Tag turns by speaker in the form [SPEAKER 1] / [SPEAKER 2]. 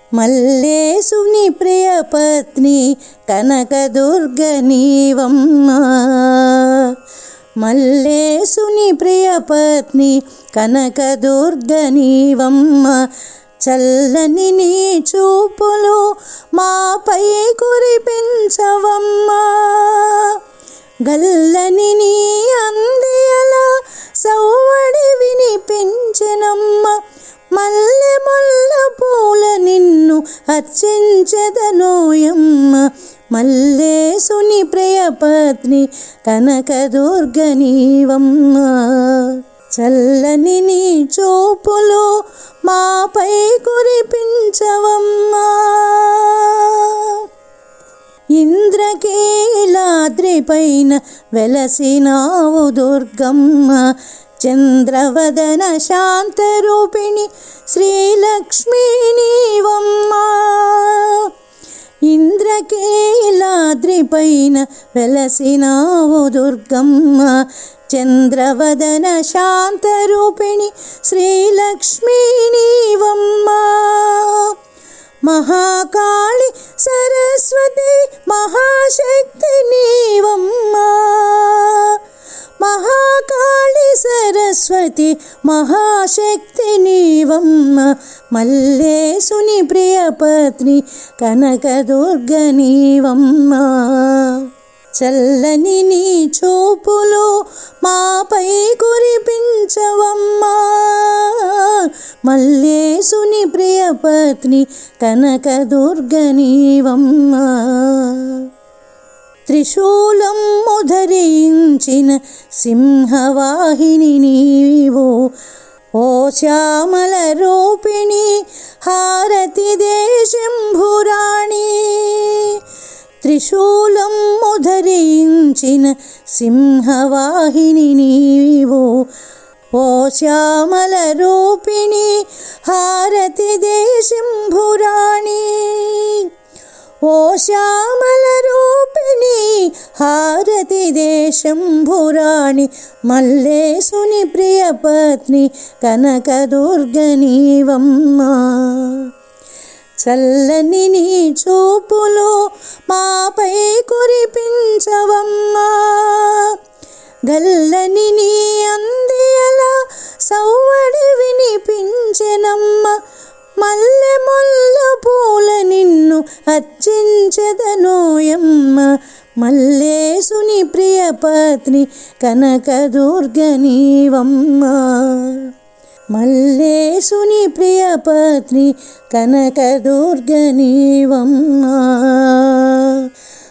[SPEAKER 1] మల్లేశుని ప్రియ పత్ని కనకదుర్గ నీవమ్మ మల్లేశుని ప్రియ పత్ని కనకదుర్గ నీవమ్మ చల్లని నీ చూపులు మాపై కురిపించవమ్మా గల్లని నీ అందియల సౌవడి వినిపించెనమ్మ మల్లె మల్ల పూల నిన్ను అర్చించదనోయమ్మ మల్లేశుని ప్రియ పత్ని కనకదుర్గ నీవమ్మ చల్లని నీ చూపులు మాపై కురిపించవమ్మా ఇంద్రకీలాద్రి పైన వెలసినావు దుర్గమ్మ చంద్రవదన శాంతరూపిణి శ్రీలక్ష్మీ నీవమ్మ ఇంద్రకీలాద్రి పైన వెలసినావు దుర్గమ్మ చంద్రవదన శాంతరూపిణి శ్రీలక్ష్మీ నీవమ్మ మహాకాళి సరస్వతి మహాశక్తి నీవమ్మా మహాకాళి సరస్వతి మహాశక్తి నీవమ్మ మల్లేశుని ప్రియ పత్ని కనకదుర్గ నీవమ్మ చల్లని నీ చూపులు మాపై కురిపించవమ్మా మల్లేశుని ప్రియ పత్ని కనకదుర్గ నీవమ్మ త్రిశూలం ధరించిన సింహవాహిని నీవు ఓ శ్యామల రూపిణి హారతి దేశంభురాణి త్రిశూలం ధరించిన సింహవాహిని నీవు ఓ శ్యామల రూపిణి హారతి దేశంభురాణి ఓ శ్యామల రూపిణి హారతి దేశంభురాణి మల్లేశుని ప్రియ పత్ని కనకదుర్గ నీవమ్మ చల్లని నీ చూపులు మాపై కురిపించవమ్మా గల్లని నీ అందియల సౌవడి వినిపించెనమ్మ మల్లె మొల్ల పూల నిన్ను అర్చించదనోయమ్మ మల్లేశుని ప్రియ పత్ని కనకదుర్గ నీవమ్మ మల్లేశుని ప్రియ పత్ని కనకదుర్గ నీవమ్మ